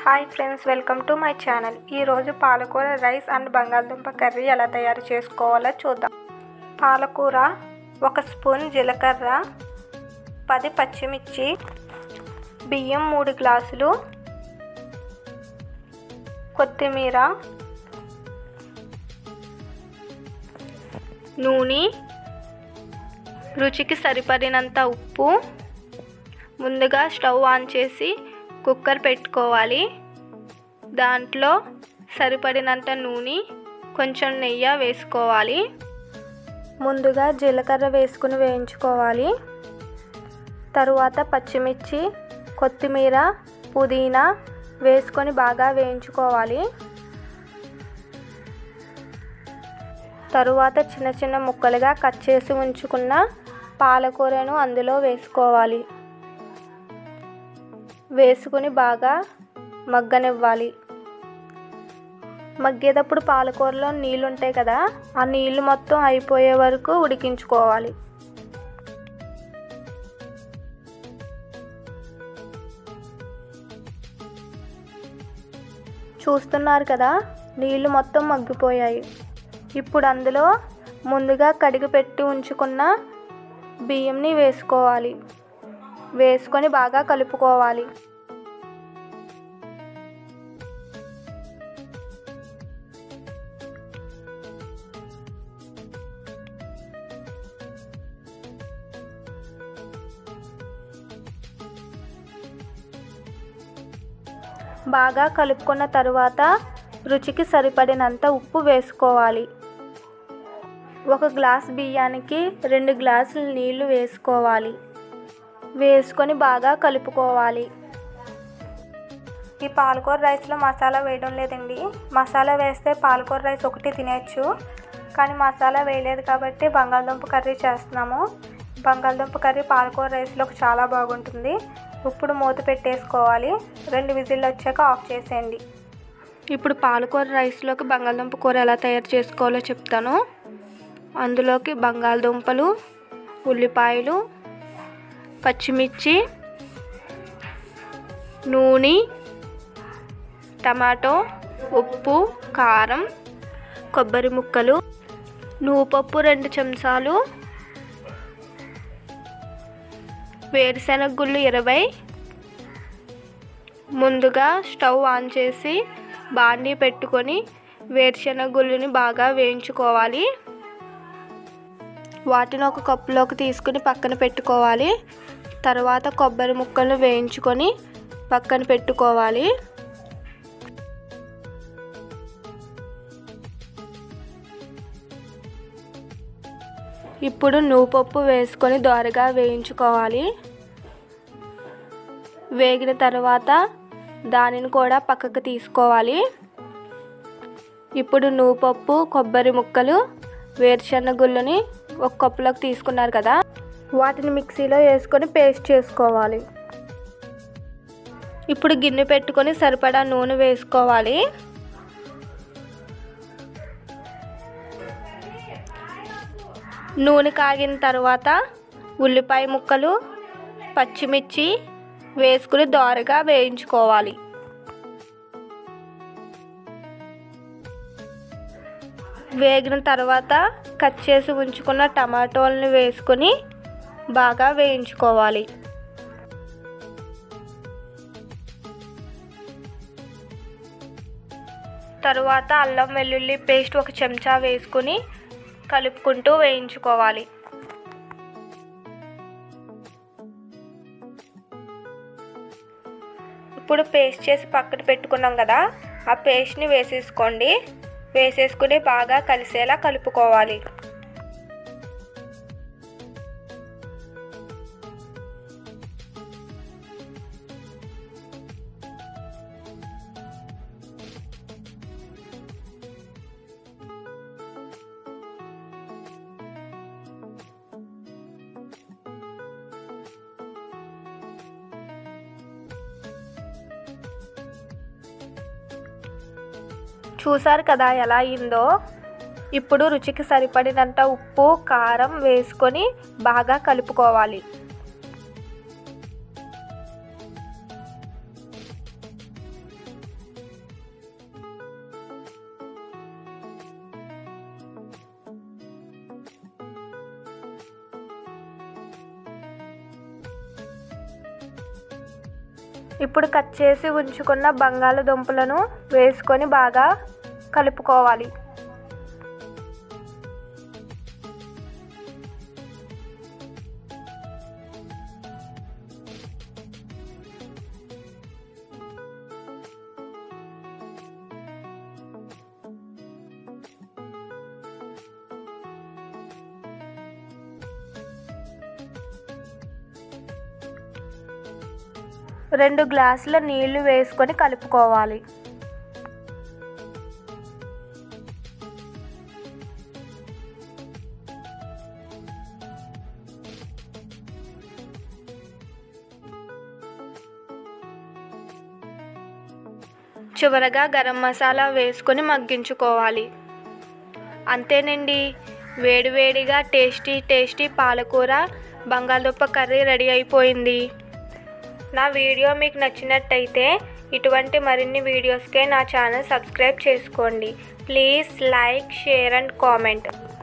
hi friends welcome to my channel ఈరోజు పాలకూర rice and బంగాళదుంప కర్రీ ఎలా తయారు చేసుకోవాలో చూద్దాం పాలకూర ఒక స్పూన్ జీలకర్ర పది పచ్చిమిర్చి బియ్యం మూడు గ్లాసులు కొత్తిమీర నూనె రుచికి సరిపడినంత ఉప్పు ముందుగా స్టవ్ ఆన్ చేసి కుక్కర్ పెట్టుకోవాలి దాంట్లో సరిపడినంత నూనె కొంచెం నెయ్యి వేసుకోవాలి ముందుగా జీలకర్ర వేసుకుని వేయించుకోవాలి తరువాత పచ్చిమిర్చి కొత్తిమీర పుదీనా వేసుకొని బాగా వేయించుకోవాలి తరువాత చిన్న చిన్న ముక్కలుగా కట్ చేసి ఉంచుకున్న పాలకూరను అందులో వేసుకోవాలి వేసుకుని బాగా మగ్గనివ్వాలి మగ్గేటప్పుడు పాలకూరలో నీళ్ళు ఉంటాయి కదా ఆ నీళ్ళు మొత్తం అయిపోయే వరకు ఉడికించుకోవాలి చూస్తున్నారు కదా నీళ్ళు మొత్తం మగ్గిపోయాయి ఇప్పుడు అందులో ముందుగా కడిగి పెట్టి ఉంచుకున్న బియ్యంని వేసుకోవాలి వేసుకొని బాగా కలుపుకోవాలి బాగా కలుపుకున్న తరువాత రుచికి సరిపడినంత ఉప్పు వేసుకోవాలి ఒక గ్లాస్ బియ్యానికి రెండు గ్లాసులు నీళ్లు వేసుకోవాలి వేసుకొని బాగా కలుపుకోవాలి ఈ పాలకూర రైస్లో మసాలా వేయడం లేదండి మసాలా వేస్తే పాలకూర రైస్ ఒకటి తినేయచ్చు కానీ మసాలా వేయలేదు కాబట్టి బంగాళదుంప కర్రీ చేస్తున్నాము బంగాళదుంప కర్రీ పాలకూర రైస్లోకి చాలా బాగుంటుంది ఇప్పుడు మూత పెట్టేసుకోవాలి రెండు విజిల్లు వచ్చాక ఆఫ్ చేసేయండి ఇప్పుడు పాలకూర రైస్లోకి బంగాళదుంప కూర ఎలా తయారు చేసుకోవాలో చెప్తాను అందులోకి బంగాళదుంపలు ఉల్లిపాయలు పచ్చిమిర్చి నూనె టమాటో ఉప్పు కారం కొబ్బరి ముక్కలు నువ్వుపప్పు రెండు చెంచాలు వేరుశెనగ గుళ్ళు ఇరవై ముందుగా స్టవ్ ఆన్ చేసి బాండీ పెట్టుకొని వేరుశెనగ గుళ్ళని బాగా వేయించుకోవాలి వాటిని ఒక కప్పులోకి తీసుకుని పక్కన పెట్టుకోవాలి తర్వాత కొబ్బరి ముక్కలను వేయించుకొని పక్కన పెట్టుకోవాలి ఇప్పుడు నువ్వుపప్పు వేసుకొని దోరగా వేయించుకోవాలి వేగిన తర్వాత దానిని కూడా పక్కకు తీసుకోవాలి ఇప్పుడు నువ్వుపప్పు కొబ్బరి ముక్కలు వేరుశెనగ గుళ్ళని ఒక కప్పులోకి తీసుకున్నారు కదా వాటిని మిక్సీలో వేసుకొని పేస్ట్ చేసుకోవాలి ఇప్పుడు గిన్నె పెట్టుకొని సరిపడా నూనె వేసుకోవాలి నూనె కాగిన తర్వాత ఉల్లిపాయ ముక్కలు పచ్చిమిర్చి వేసుకుని దోరగా వేయించుకోవాలి వేగిన తర్వాత కట్ చేసి ఉంచుకున్న టమాటోలను వేసుకొని బాగా వేయించుకోవాలి తరువాత అల్లం వెల్లుల్లి పేస్ట్ ఒక చెంచా వేసుకుని కలుపుకుంటూ వేయించుకోవాలి ఇప్పుడు పేస్ట్ చేసి పక్కన పెట్టుకున్నాం కదా ఆ పేస్ట్ని వేసేసుకోండి వేసేసుకుని బాగా కలిసేలా కలుపుకోవాలి చూసారు కదా ఎలా అయిందో ఇప్పుడు రుచికి సరిపడినంత ఉప్పు కారం వేసుకొని బాగా కలుపుకోవాలి ఇప్పుడు కట్ చేసి ఉంచుకున్న బంగాళదుంపలను వేసుకొని బాగా కలుపుకోవాలి రెండు గ్లాసుల నీళ్లు వేసుకొని కలుపుకోవాలి చివరగా గరం మసాలా వేసుకొని మగ్గించుకోవాలి అంతేనండి వేడివేడిగా టేస్టీ టేస్టీ పాలకూర బంగాళదుంప కర్రీ రెడీ అయిపోయింది నా వీడియో మీకు నచ్చినట్టయితే ఇటువంటి మరిన్ని వీడియోస్కే నా ఛానల్ సబ్స్క్రైబ్ చేసుకోండి please like share and comment